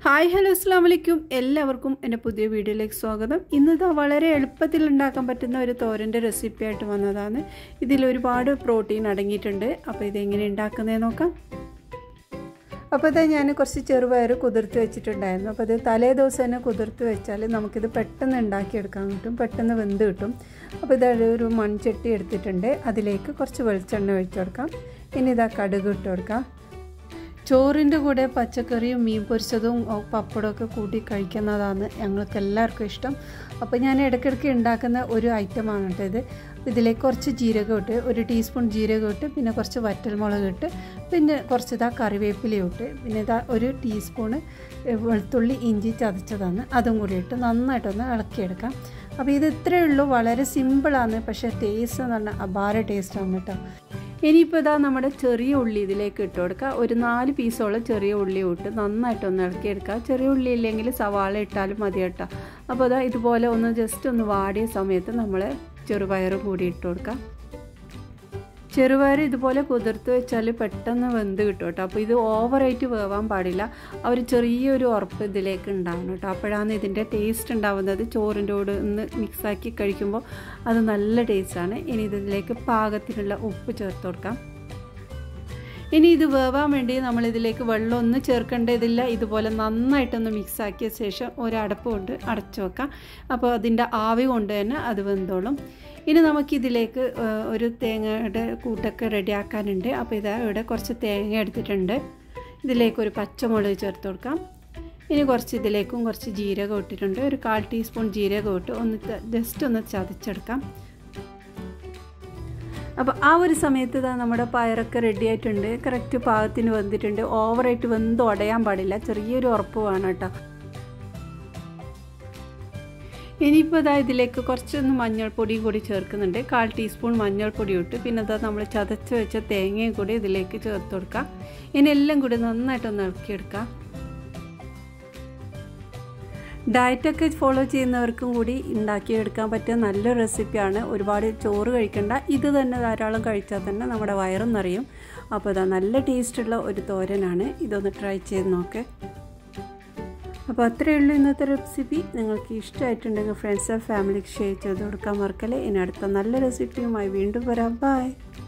hi hello അസ്സാം വലൈക്കും എല്ലാവർക്കും എൻ്റെ പുതിയ വീഡിയോയിലേക്ക് സ്വാഗതം ഇന്നിതാ വളരെ എളുപ്പത്തിൽ ഉണ്ടാക്കാൻ പറ്റുന്ന ഒരു തോരൻ്റെ റെസിപ്പി ആയിട്ട് വന്നതാണ് ഇതിൽ ഒരുപാട് പ്രോട്ടീൻ അടങ്ങിയിട്ടുണ്ട് അപ്പോൾ ഇതെങ്ങനെ ഉണ്ടാക്കുന്നതെന്ന് നോക്കാം അപ്പോൾ ഇതാ ഞാൻ കുറച്ച് ചെറുപയർ കുതിർത്ത് വെച്ചിട്ടുണ്ടായിരുന്നു അപ്പോൾ ഇത് തലേ ദിവസം തന്നെ കുതിർത്ത് വെച്ചാൽ നമുക്കിത് പെട്ടെന്ന് ഉണ്ടാക്കിയെടുക്കാൻ കിട്ടും പെട്ടെന്ന് വെന്ത് കിട്ടും അപ്പോൾ ഇതാ ഒരു മൺചട്ടി എടുത്തിട്ടുണ്ട് അതിലേക്ക് കുറച്ച് വെളിച്ചെണ്ണ ഒഴിച്ചു കൊടുക്കാം ഇനി ഇതാ കടുക് ഇട്ട് കൊടുക്കാം ചോറിൻ്റെ കൂടെ പച്ചക്കറിയും മീൻ പൊരിച്ചതും പപ്പടമൊക്കെ കൂട്ടി കഴിക്കുന്നതാണ് ഞങ്ങൾക്ക് എല്ലാവർക്കും ഇഷ്ടം അപ്പോൾ ഞാൻ ഇടയ്ക്കിടയ്ക്ക് ഉണ്ടാക്കുന്ന ഒരു ഐറ്റമാണ് കേട്ടോ ഇത് ഇതിലേക്ക് കുറച്ച് ജീരകം ഇട്ട് ഒരു ടീസ്പൂൺ ജീരകം ഇട്ട് പിന്നെ കുറച്ച് വറ്റൽമുളക് ഇട്ട് പിന്നെ കുറച്ച് ഇതാ കറിവേപ്പില ഇട്ട് പിന്നെ ഇതാ ഒരു ടീസ്പൂണ് വെളുത്തുള്ളി ഇഞ്ചി ചതച്ചതാണ് അതും കൂടി ഇട്ട് നന്നായിട്ടൊന്ന് ഇളക്കിയെടുക്കാം അപ്പോൾ ഇത് ഇത്രയേ ഉള്ളൂ വളരെ സിമ്പിളാണ് പക്ഷേ ടേസ്റ്റ് എന്ന് പറഞ്ഞാൽ അപാര ടേസ്റ്റാണ് കേട്ടോ ഇനിയിപ്പോൾ ഇതാ നമ്മുടെ ചെറിയ ഉള്ളി ഇതിലേക്ക് ഇട്ട് കൊടുക്കുക ഒരു നാല് പീസോളം ചെറിയ ഉള്ളി ഇട്ട് നന്നായിട്ടൊന്ന് ഇളക്കിയെടുക്കുക ചെറിയ ഉള്ളി ഇല്ലെങ്കിൽ സവാള ഇട്ടാലും മതി കേട്ടോ അപ്പോൾ ഇതാ ഇതുപോലെ ഒന്ന് ജസ്റ്റ് ഒന്ന് വാടിയ സമയത്ത് നമ്മൾ ചെറുപയറും കൂടി ഇട്ട് കൊടുക്കാം ചെറുപയർ ഇതുപോലെ കുതിർത്ത് വെച്ചാൽ പെട്ടെന്ന് വെന്ത് കിട്ടും കേട്ടോ അപ്പോൾ ഇത് ഓവറായിട്ട് വേവാൻ പാടില്ല ആ ഒരു ചെറിയൊരു ഉറപ്പ് ഇതിലേക്ക് ഉണ്ടാവണം കേട്ടോ അപ്പോഴാണ് ഇതിൻ്റെ ടേസ്റ്റ് ഉണ്ടാവുന്നത് ചോറിൻ്റെ കൂടെ ഒന്ന് മിക്സാക്കി കഴിക്കുമ്പോൾ അത് നല്ല ടേസ്റ്റാണ് ഇനി ഇതിലേക്ക് പാകത്തിനുള്ള ഉപ്പ് ചേർത്ത് കൊടുക്കാം ഇനി ഇത് വേവാൻ വേണ്ടി നമ്മളിതിലേക്ക് വെള്ളം ഒന്നും ചേർക്കേണ്ടതില്ല ഇതുപോലെ നന്നായിട്ടൊന്ന് മിക്സ് ആക്കിയ ശേഷം ഒരടപ്പ് കൊണ്ട് അടച്ചു വെക്കാം അപ്പോൾ അതിൻ്റെ ആവി കൊണ്ട് തന്നെ അത് വെന്തോളും ഇനി നമുക്കിതിലേക്ക് ഒരു തേങ്ങയുടെ കൂട്ടൊക്കെ റെഡിയാക്കാനുണ്ട് അപ്പോൾ ഇതാ ഇവിടെ കുറച്ച് തേങ്ങ എടുത്തിട്ടുണ്ട് ഇതിലേക്ക് ഒരു പച്ചമുളക് ചേർത്ത് കൊടുക്കാം ഇനി കുറച്ച് ഇതിലേക്കും കുറച്ച് ജീരകം ഇട്ടിട്ടുണ്ട് ഒരു കാൽ ടീസ്പൂൺ ജീരകം ഇട്ട് ഒന്ന് ജസ്റ്റ് ഒന്ന് ചതച്ചെടുക്കാം അപ്പോൾ ആ ഒരു സമയത്ത് ഇതാ നമ്മുടെ പയറൊക്കെ റെഡി ആയിട്ടുണ്ട് കറക്റ്റ് പാകത്തിന് വെന്തിട്ടുണ്ട് ഓവറായിട്ട് വെന്ത് ഉടയാൻ പാടില്ല ചെറിയൊരു ഉറപ്പ് വേണം കേട്ടോ ഇനിയിപ്പോൾ ഇതാ ഇതിലേക്ക് കുറച്ചൊന്ന് മഞ്ഞൾപ്പൊടിയും കൂടി ചേർക്കുന്നുണ്ട് കാൽ ടീസ്പൂൺ മഞ്ഞൾപ്പൊടി ഇട്ട് പിന്നെ ഇതാ നമ്മൾ ചതച്ച് വെച്ച തേങ്ങയും കൂടി ഇതിലേക്ക് ചേർത്ത് കൊടുക്കാം ഇനി എല്ലാം കൂടി നന്നായിട്ടൊന്ന് ഇളക്കിയെടുക്കാം ഡയറ്റൊക്കെ ഫോളോ ചെയ്യുന്നവർക്കും കൂടി ഉണ്ടാക്കിയെടുക്കാൻ പറ്റിയ നല്ലൊരു റെസിപ്പിയാണ് ഒരുപാട് ചോറ് കഴിക്കേണ്ട ഇത് തന്നെ ധാരാളം കഴിച്ചാൽ തന്നെ നമ്മുടെ വയറും നിറയും അപ്പോൾ ഇതാ നല്ല ടേസ്റ്റുള്ള ഒരു തോരനാണ് ഇതൊന്ന് ട്രൈ ചെയ്ത് നോക്കേ അപ്പോൾ അത്രയേ ഉള്ളൂ ഇന്നത്തെ റെസിപ്പി നിങ്ങൾക്ക് ഇഷ്ടമായിട്ടുണ്ടെങ്കിൽ ഫ്രണ്ട്സ് ആൻഡ് ഫാമിലിക്ക് ഷെയർ ചെയ്ത് കൊടുക്കാൻ മറക്കല്ലേ ഇനി അടുത്ത നല്ല റെസിപ്പിയുമായി വീണ്ടും വരാം ബൈ